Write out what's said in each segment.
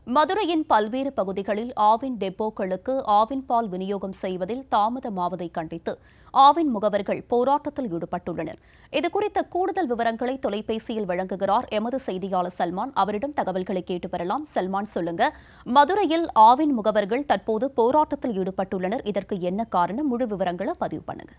மதுரையின் பல்வேறு பகுதிகளில் ஆவின் டெப்போக்களுக்கு ஆவின் பால் விநியோகம் செய்வதில் தாமதமாவதை கண்டித்து ஆவின் முகவர்கள் போராட்டத்தில் ஈடுபட்டுள்ளனர் இதுகுறித்த கூடுதல் விவரங்களை தொலைபேசியில் வழங்குகிறார் எமது செய்தியாளர் சல்மான் அவரிடம் தகவல்களை கேட்டு பெறலாம் சல்மான் சொல்லுங்க மதுரையில் ஆவின் முகவர்கள் தற்போது போராட்டத்தில் ஈடுபட்டுள்ளனர் இதற்கு என்ன காரணம் முழு விவரங்களை பதிவு பண்ணுங்க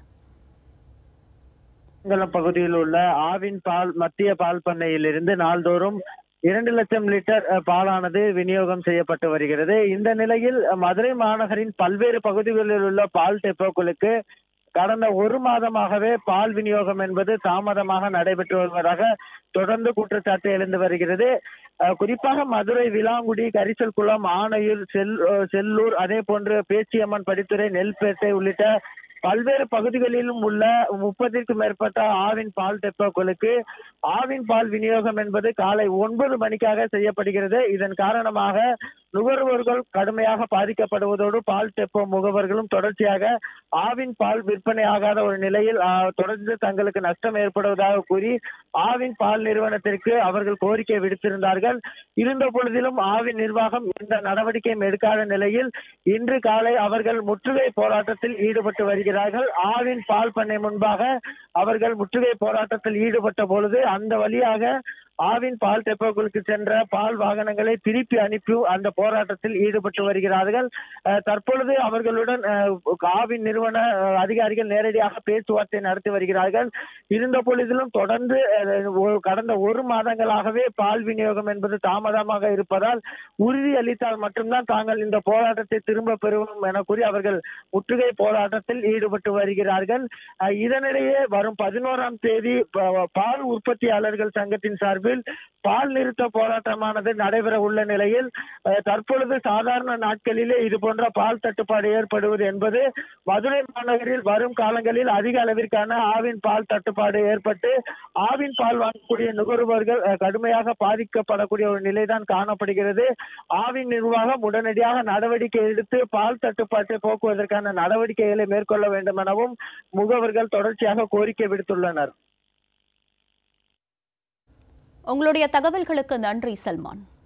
மங்கலம் பகுதியில் உள்ள ஆவின் பால் மத்திய பால் பண்ணையிலிருந்து நாள்தோறும் இரண்டு லட்சம் லிட்டர் அஹ், பாலானது விநியோகம் செய்யப்பட்டு வருகிறது இந்த நிலையில் அஹ், மதுரை மாநகரின் பல்வேறு பகுதிகளில் உள்ள பால் டெப்போக்களுக்கு கடந்த ஒரு மாதமாகவே பால் விநியோகம் என்பது தாமதமாக நடைபெற்று வருவதாக தொடர்ந்து குற்றச்சாட்டு எழுந்து வருகிறது அஹ், குறிப்பாக மதுரை விலாங்குடி கரிசல்குளம் ஆணையூர் செல் அஹ், செல்லூர் அதே போன்று பேச்சியம்மன் படித்துறை நெல்பேட்டை உள்ளிட்ட பல்வேறு பகுதிகளிலும் உள்ள முப்பதிற்கும் மேற்பட்ட ஆவின் பால் டெப்போக்களுக்கு ஆவின் பால் விநியோகம் என்பது காலை ஒன்பது மணிக்காக செய்யப்படுகிறது இதன் காரணமாக நுகர்வோர்கள் கடுமையாக பாதிக்கப்படுவதோடு பால் டெப்போ முகவர்களும் தொடர்ச்சியாக ஆவின் பால் விற்பனை ஆகாத ஒரு நிலையில் ஆ, தொடர்ந்து தங்களுக்கு நஷ்டம் ஏற்படுவதாக கூறி ஆவின் பால் நிறுவனத்திற்கு அவர்கள் கோரிக்கை விடுத்திருந்தார்கள் இருந்த பொழுதிலும் ஆவின் நிர்வாகம் எந்த நடவடிக்கையும் எடுக்காத நிலையில் இன்று காலை அவர்கள் முற்றுகை போராட்டத்தில் ஈடுபட்டு வருகிறார்கள் ஆவின் பால் பண்ணை முன்பாக அவர்கள் முற்றுகை போராட்டத்தில் ஈடுபட்ட பொழுது அந்த வழியாக ஆவின் பால் டெப்போக்களுக்கு சென்ற பால் வாகனங்களை திருப்பி அனுப்பி அந்த போராட்டத்தில் ஈடுபட்டு வருகிறார்கள் அஹ், தற்பொழுது அவர்களுடன் அஹ், ஆவின் நிறுவன அஹ், அதிகாரிகள் நேரடியாக பேச்சுவார்த்தை நடத்தி வருகிறார்கள் இருந்த பொழுதிலும் தொடர்ந்து அஹ், ஒரு- கடந்த ஒரு மாதங்களாகவே பால் விநியோகம் என்பது தாமதமாக இருப்பதால் உறுதி அளித்தால் மட்டும்தான் தாங்கள் இந்த போராட்டத்தை திரும்ப பெறுவோம் என கூறி அவர்கள் முற்றுகை போராட்டத்தில் ஈடுபட்டு வருகிறார்கள் அஹ், இதனிடையே வரும் பதினோராம் தேதி ப- பால் உற்பத்தியாளர்கள் சங்கத்தின் சார்பில் பால் நிறுத்த போராட்டமானது நடைபெற உள்ள நிலையில் அஹ், தற்பொழுது சாதாரண நாட்களிலே இது போன்ற பால் தட்டுப்பாடு ஏற்படுவது என்பது மதுரை மாநகரில் வரும் காலங்களில் அதிக அளவிற்கான ஆவின் பால் தட்டுப்பாடு ஏற்பட்டு ஆவின் பால் வாங்கக்கூடிய நுகர்வோர்கள் அஹ், கடுமையாக பாதிக்கப்படக்கூடிய ஒரு நிலைதான் காணப்படுகிறது ஆவின் நிர்வாகம் உடனடியாக நடவடிக்கை எடுத்து பால் தட்டுப்பாட்டை போக்குவதற்கான நடவடிக்கைகளை மேற்கொள்ள வேண்டும் எனவும் முகவர்கள் தொடர்ச்சியாக கோரிக்கை விடுத்துள்ளனர் உங்களுடைய தகவல்களுக்கு நன்றி சல்மான்